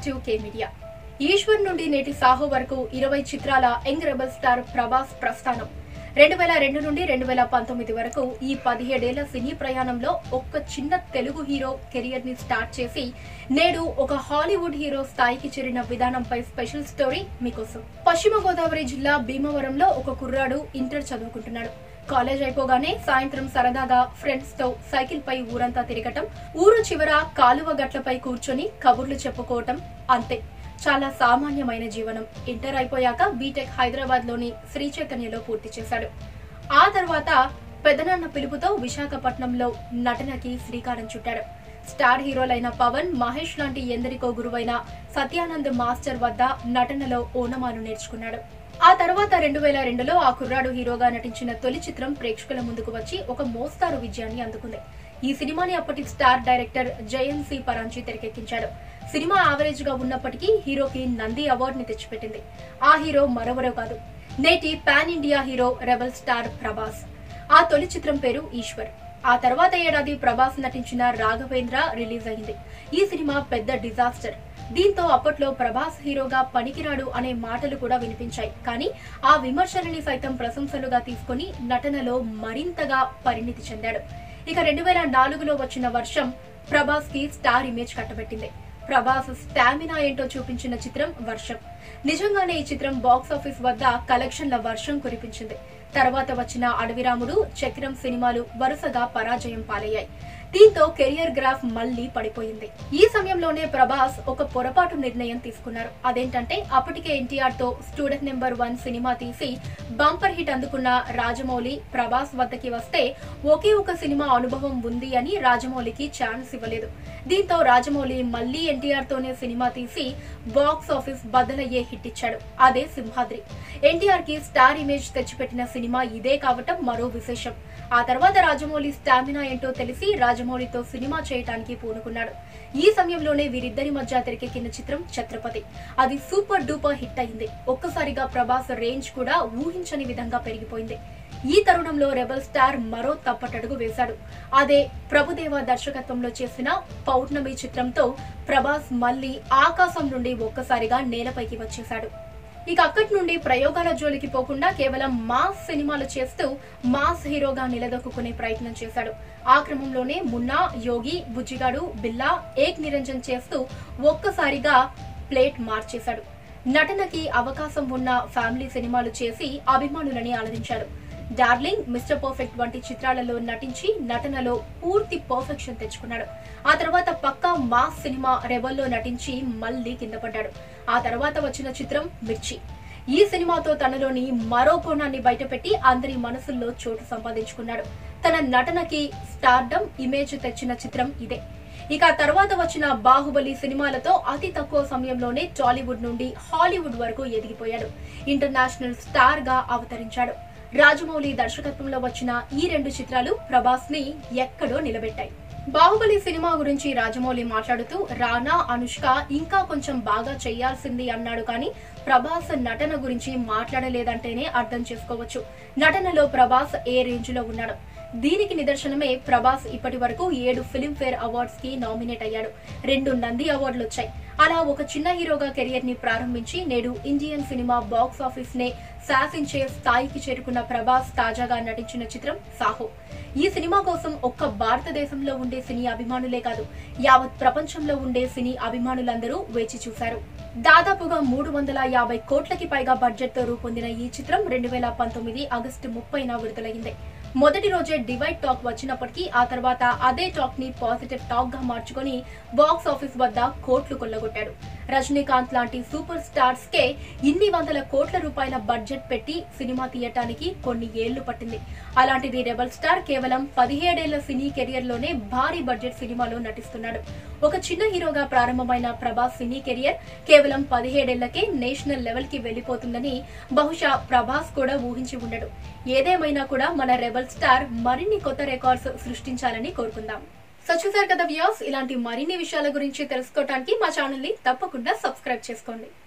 to K media Eshwar నుండి నేటి సాహో వరకు ఇరవై చిత్రాల యంగ్ రెబల్ స్టార్ ప్రభాస్ ప్రస్థానం రెండు వేల రెండు నుండి రెండు వేల పంతొమ్మిది వరకు ఈ పదిహేడేళ్ల సినీ ప్రయాణంలో ఒక్క చిన్న తెలుగు హీరో కెరియర్ ని స్టార్ట్ చేసి నేడు ఒక హాలీవుడ్ హీరో స్థాయికి చేరిన విధానంపై స్పెషల్ స్టోరీ మీకోసం పశ్చిమ గోదావరి జిల్లా భీమవరంలో ఒక కుర్రాడు ఇంటర్ చదువుకుంటున్నాడు కాలేజ్ అయిపోగానే సాయంత్రం సరదాగా ఫ్రెండ్స్ తో సైకిల్ పై ఊరంతా తిరగటం ఊరు చివర కాలువ గట్లపై కూర్చొని కబుర్లు చెప్పుకోవటం అంతే చాలా సామాన్యమైన జీవనం ఇంటర్ అయిపోయాక బీటెక్ హైదరాబాద్ లోని శ్రీ చైతన్యలో పూర్తి చేశాడు ఆ తర్వాత పెదనాన్న పిలుపుతో విశాఖపట్నంలో నటనకి శ్రీకారం చుట్టాడు స్టార్ హీరోలైన పవన్ మహేష్ లాంటి ఎందరికో గురువైన సత్యానంద్ మాస్టర్ వద్ద నటనలో ఓనమాలు నేర్చుకున్నాడు ఆ తర్వాత రెండు వేల రెండులో ఆ కుర్రాడు హీరోగా నటించిన తొలి చిత్రం ప్రేక్షకుల ముందుకు వచ్చి ఒక మోస్తారు విజయాన్ని అందుకుంది ఈ సినిమాని అప్పటి star director Jayan C Paranjee తెరకెక్కించాడు సినిమా యావరేజ్ గా ఉన్నప్పటికీ హీరోకి నంది అవార్డుని తెచ్చిపెట్టింది ఆ హీరో మరొవరో కాదు నేటి pan India hero rebel star Prabhas ఆ తొలి చిత్రం పేరు ఈశ్వర్ ఆ తర్వాత ఏడాది ప్రభాస్ నటించిన రాఘవేంద్ర రిలీజ్ అయింది ఈ సినిమా పెద్ద డిజాస్టర్ దీంతో అప్పట్లో ప్రభాస్ హీరోగా పనికిరాడు అనే మాటలు కూడా వినిపించాయి కానీ ఆ విమర్శలని సైతం ప్రశంసలుగా తీసుకుని నటనలో మరింతగా పరిణితి చెందాడు ఇక రెండు వేల నాలుగులో వచ్చిన వర్షం ప్రభాస్ కి స్టార్ ఇమేజ్ కట్టబెట్టింది ప్రభాస్ స్టామినా ఏంటో చూపించిన చిత్రం వర్షం నిజంగానే ఈ చిత్రం బాక్స్ ఆఫీస్ వద్ద కలెక్షన్ల వర్షం కురిపించింది తర్వాత వచ్చిన అడవిరాముడు చక్రం సినిమాలు వరుసగా పరాజయం పాలయ్యాయి దీంతో కెరియర్ గ్రాఫ్ మళ్లీ పడిపోయింది ఈ సమయంలోనే ప్రభాస్ ఒక పొరపాటు నిర్ణయం తీసుకున్నారు అదేంటంటే అప్పటికే ఎన్టీఆర్ తో స్టూడెంట్ నెంబర్ వన్ సినిమా తీసి బంపర్ హిట్ అందుకున్న రాజమౌళి ప్రభాస్ వద్దకి వస్తే ఒకే ఒక సినిమా అనుభవం ఉంది అని రాజమౌళికి ఛాన్స్ ఇవ్వలేదు దీంతో రాజమౌళి మళ్లీ ఎన్టీఆర్ తోనే సినిమా తీసి బాక్స్ ఆఫీస్ బద్దలయ్యే హిట్ ఇచ్చాడు అదే సింహాద్రి ఎన్టీఆర్ కి స్టార్ ఇమేజ్ తెచ్చిపెట్టిన సినిమా ఇదే కావటం మరో విశేషం ఆ తర్వాత రాజమౌళి స్టామినా ఏంటో తెలిసి రాజమౌళితో సినిమా చేయటానికి పూనుకున్నాడు ఈ సమయంలోనే వీరిద్దరి మధ్య తెరకెక్కిన చిత్రం ఛత్రపతి అది సూపర్ డూపర్ హిట్ అయింది ఒక్కసారిగా ప్రభాస్ రేంజ్ కూడా ఊహించని విధంగా పెరిగిపోయింది ఈ తరుణంలో రెబల్ స్టార్ మరో తప్పటడుగు వేశాడు అదే ప్రభుదేవ దర్శకత్వంలో చేసిన పౌర్ణమి చిత్రంతో ప్రభాస్ మళ్లీ ఆకాశం నుండి ఒక్కసారిగా నేలపైకి వచ్చేశాడు ఇక అక్కడి నుండి ప్రయోగాల జోలికి పోకుండా కేవలం మాస్ సినిమాలు చేస్తూ మాస్ హీరోగా నిలదొక్కునే ప్రయత్నం చేశాడు ఆ క్రమంలోనే మున్నా యోగి బుజ్జిగాడు బిల్లా ఏక్ నిరంజన్ చేస్తూ ఒక్కసారిగా ప్లేట్ మార్చేశాడు నటనకి అవకాశం ఉన్న ఫ్యామిలీ సినిమాలు చేసి అభిమానులని అలరించాడు డార్లింగ్ మిస్టర్ పర్ఫెక్ట్ వంటి చిత్రాలలో నటించి నటనలో పూర్తి పర్ఫెక్షన్ తెచ్చుకున్నాడు ఆ తర్వాత పక్కా మాస్ సినిమా రెబల్లో నటించి మళ్లీ కింద పడ్డాడు ఆ తర్వాత వచ్చిన చిత్రం మిర్చి ఈ సినిమాతో తనలోని మరో కోణాన్ని బయటపెట్టి అందరి మనసుల్లో చోటు సంపాదించుకున్నాడు తన నటనకి స్టార్డమ్ ఇమేజ్ తెచ్చిన చిత్రం ఇదే ఇక తర్వాత వచ్చిన బాహుబలి సినిమాలతో అతి తక్కువ సమయంలోనే టాలీవుడ్ నుండి హాలీవుడ్ వరకు ఎదిగిపోయాడు ఇంటర్నేషనల్ స్టార్ గా అవతరించాడు రాజమౌళి దర్శకత్వంలో వచ్చిన ఈ రెండు చిత్రాలు ప్రభాస్ ని ఎక్కడో నిలబెట్టాయి బాహుబలి సినిమా గురించి రాజమౌళి మాట్లాడుతూ రానా అనుష్క ఇంకా కొంచెం బాగా చేయాల్సింది అన్నాడు కానీ ప్రభాస్ నటన గురించి మాట్లాడలేదంటేనే అర్థం చేసుకోవచ్చు నటనలో ప్రభాస్ ఏ రేంజ్ లో ఉన్నాడు దీనికి నిదర్శనమే ప్రభాస్ ఇప్పటి వరకు ఏడు ఫిల్మ్ఫేర్ అవార్డ్స్ కి నామినేట్ అయ్యాడు రెండు నంది అవార్డులు వచ్చాయి అలా ఒక చిన్న హీరోగా కెరియర్ ని ప్రారంభించి నేడు ఇండియన్ సినిమా బాక్స్ ఆఫీస్ నే శాసించే స్థాయికి చేరుకున్న ప్రభాస్ తాజాగా నటించిన చిత్రం సాహో ఈ సినిమా కోసం ఒక్క భారతదేశంలో ఉండే సినీ అభిమానులే కాదు యావత్ ప్రపంచంలో ఉండే సినీ అభిమానులందరూ వేచి చూశారు దాదాపుగా మూడు వందల యాభై కోట్లకి పైగా బడ్జెట్ తో రూపొందిన ఈ చిత్రం రెండు వేల పంతొమ్మిది ఆగస్టు ముప్పైన విడుదలైంది మొదటి రోజే డివైడ్ టాక్ వచ్చినప్పటికీ ఆ తర్వాత అదే టాక్ ని పాజిటివ్ టాక్ గా మార్చుకొని బాక్స్ ఆఫీస్ వద్ద కోట్లు కొల్లగొట్టాడు రజనీకాంత్ లాంటి సూపర్ స్టార్స్ కే ఇన్ని వందల కోట్ల రూపాయల బడ్జెట్ పెట్టి సినిమా తీయటానికి కొన్ని ఏళ్లు పట్టింది అలాంటిది రెబల్ స్టార్ కేవలం పదిహేడేళ్ల సినీ కెరియర్ లోనే భారీ బడ్జెట్ సినిమాలో నటిస్తున్నాడు ఒక చిన్న హీరోగా ప్రారంభమైన ప్రభాస్ సినీ కెరియర్ కేవలం పదిహేడేళ్లకే నేషనల్ లెవెల్ కి వెళ్లిపోతుందని బహుశా ప్రభాస్ కూడా ఊహించి ఉండడు ఏదేమైనా కూడా మన రెబల్ స్టార్ మరిన్ని కొత్త రికార్డ్స్ సృష్టించాలని కోరుకుందాం సో చూసారు కదా వ్యూస్ ఇలాంటి మరిన్ని విషయాల గురించి తెలుసుకోవడానికి మా ఛానల్ ని తప్పకుండా సబ్స్క్రైబ్ చేసుకోండి